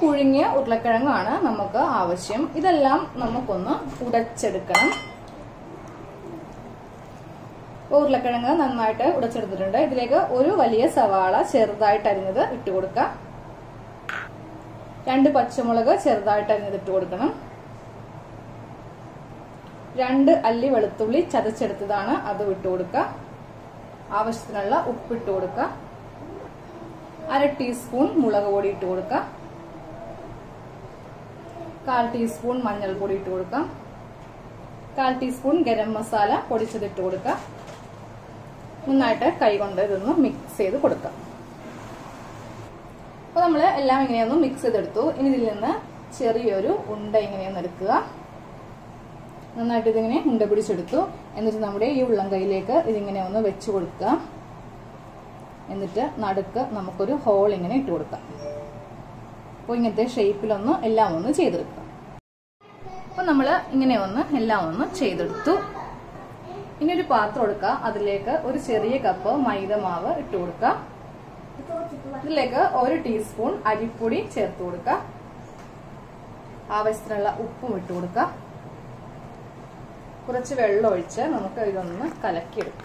പുഴുങ്ങിയ ഉരുളക്കിഴങ്ങാണ് നമുക്ക് ആവശ്യം ഇതെല്ലാം നമുക്കൊന്ന് ഉടച്ചെടുക്കണം അപ്പോൾ ഉരുളക്കിഴങ്ങ് നന്നായിട്ട് ഉടച്ചെടുത്തിട്ടുണ്ട് ഇതിലേക്ക് ഒരു വലിയ സവാള ചെറുതായിട്ട് അരിഞ്ഞത് ഇട്ട് കൊടുക്കാം രണ്ട് പച്ചമുളക് ചെറുതായിട്ട് അരിഞ്ഞത് ഇട്ട് കൊടുക്കണം രണ്ട് അല്ലി വെളുത്തുള്ളി ചതച്ചെടുത്തതാണ് അത് ഇട്ട് കൊടുക്കുക ആവശ്യത്തിനുള്ള ഉപ്പ് ഇട്ട് കൊടുക്കുക അര ടീസ്പൂൺ മുളക് പൊടി ഇട്ട് കൊടുക്കുക കാൽ ടീസ്പൂൺ മഞ്ഞൾപ്പൊടി ഇട്ട് കൊടുക്കാം കാൽ ടീസ്പൂൺ ഗരം മസാല പൊടിച്ചത് ഇട്ട് കൊടുക്കുക നന്നായിട്ട് കൈകൊണ്ട് ഇതൊന്ന് മിക്സ് ചെയ്ത് കൊടുക്കാം അപ്പൊ നമ്മൾ എല്ലാം ഇങ്ങനെയൊന്ന് മിക്സ് ചെയ്തെടുത്തു ഇനി ഇതിൽ നിന്ന് ചെറിയൊരു ഉണ്ട ഇങ്ങനെയൊന്ന് എടുക്കുക നന്നായിട്ട് ഇതിങ്ങനെ ഉണ്ട പിടിച്ചെടുത്തു എന്നിട്ട് നമ്മുടെ ഈ ഉള്ളം കൈയിലേക്ക് ഇതിങ്ങനെ ഒന്ന് വെച്ചു കൊടുക്കുക എന്നിട്ട് നടുക്ക് നമുക്കൊരു ഹോൾ ഇങ്ങനെ ഇട്ട് കൊടുക്കാം അപ്പോൾ ഇങ്ങനത്തെ ഷേപ്പിലൊന്ന് എല്ലാം ഒന്ന് ചെയ്തെടുക്കുക അപ്പോൾ നമ്മൾ ഇങ്ങനെ ഒന്ന് എല്ലാം ഒന്ന് ചെയ്തെടുത്തു ഇനി ഒരു പാത്രം എടുക്കുക അതിലേക്ക് ഒരു ചെറിയ കപ്പ് മൈദ മാവ് ഇട്ട് കൊടുക്കുക ഇതിലേക്ക് ഒരു ടീസ്പൂൺ അരിപ്പൊടി ചേർത്ത് കൊടുക്കുക ആവശ്യത്തിനുള്ള ഉപ്പും ഇട്ട് കൊടുക്കുക കുറച്ച് വെള്ളം ഒഴിച്ച് നമുക്ക് ഇതൊന്ന് കലക്കിയെടുക്കാം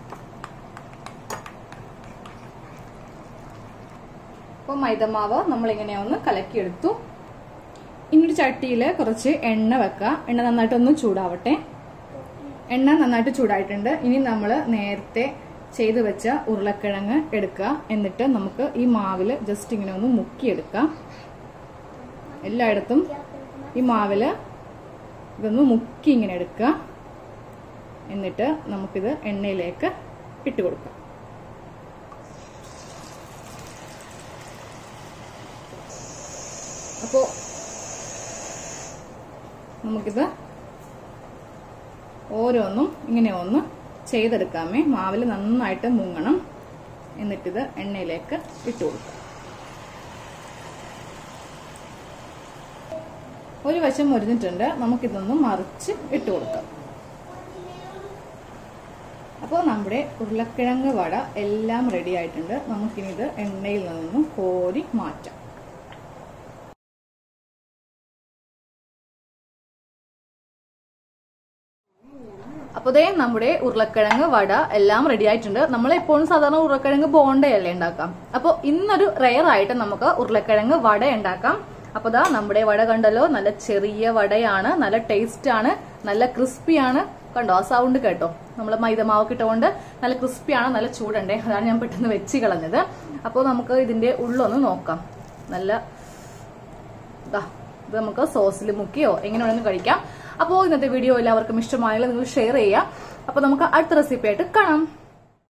അപ്പോൾ മൈദമാവ് നമ്മളിങ്ങനെ ഒന്ന് കലക്കിയെടുത്തു ഇനി ഒരു ചട്ടിയിൽ കുറച്ച് എണ്ണ വെക്കുക എണ്ണ നന്നായിട്ടൊന്ന് ചൂടാവട്ടെ എണ്ണ നന്നായിട്ട് ചൂടായിട്ടുണ്ട് ഇനി നമ്മൾ നേരത്തെ ചെയ്തു വെച്ച ഉരുളക്കിഴങ്ങ് എടുക്കുക എന്നിട്ട് നമുക്ക് ഈ മാവിൽ ജസ്റ്റ് ഇങ്ങനെ ഒന്ന് മുക്കിയെടുക്കാം എല്ലായിടത്തും ഈ മാവില് ഇതൊന്ന് മുക്കി ഇങ്ങനെ എടുക്കുക എന്നിട്ട് നമുക്കിത് എണ്ണയിലേക്ക് ഇട്ട് കൊടുക്കാം അപ്പോൾ നമുക്കിത് ഓരോന്നും ഇങ്ങനെ ഒന്ന് ചെയ്തെടുക്കാമേ മാവിൽ നന്നായിട്ട് മുങ്ങണം എന്നിട്ടിത് എണ്ണയിലേക്ക് ഇട്ട് കൊടുക്കാം ഒരു വശം മുരിഞ്ഞിട്ടുണ്ട് നമുക്കിതൊന്ന് മറിച്ച് ഇട്ട് കൊടുക്കാം അപ്പോൾ നമ്മുടെ ഉരുളക്കിഴങ്ങ് വട എല്ലാം റെഡി ആയിട്ടുണ്ട് നമുക്കിനി ഇത് എണ്ണയിൽ നിന്നും കോരി മാറ്റാം അപ്പോൾ ദേ നമ്മുടെ ഉരുളക്കിഴങ്ങ് വട എല്ലാം റെഡി ആയിട്ടുണ്ട് നമ്മൾ എപ്പോഴും സാധാരണ ഉരുളക്കിഴങ്ങ് ബോണ്ടയല്ലേ ഉണ്ടാക്കാം അപ്പോൾ ഇന്നൊരു റെയർ ആയിട്ട് നമുക്ക് ഉരുളക്കിഴങ്ങ് വട ഉണ്ടാക്കാം അപ്പോൾ ദാ നമ്മുടെ വട കണ്ടല്ലോ നല്ല ചെറിയ വടയാണ് നല്ല ടേസ്റ്റ് ആണ് നല്ല ക്രിസ്പിയാണ് കണ്ടോ ആ സൗണ്ട് കേട്ടോ നമ്മൾ മൈദമാവ് ഇട്ടുകൊണ്ട് നല്ല ക്രിസ്പിയാണ് നല്ല ചൂടുണ്ടേ അതാണ് ഞാൻ പെട്ടെന്ന് വെച്ച് കളഞ്ഞത് അപ്പോൾ നമുക്ക് ഇതിന്റെ ഉള്ളൊന്ന് നോക്കാം നല്ല ദാ ഇത് നമുക്ക് സോസിൽ മുക്കിയോ എങ്ങനെ വേണമെങ്കിലും കഴിക്കാം അപ്പോൾ ഇന്നത്തെ വീഡിയോ എല്ലാവർക്കും ഇഷ്ടമായാലും നിങ്ങൾ ഷെയർ ചെയ്യാം അപ്പോൾ നമുക്ക് അടുത്ത റെസിപ്പി ആയിട്ട് കാണാം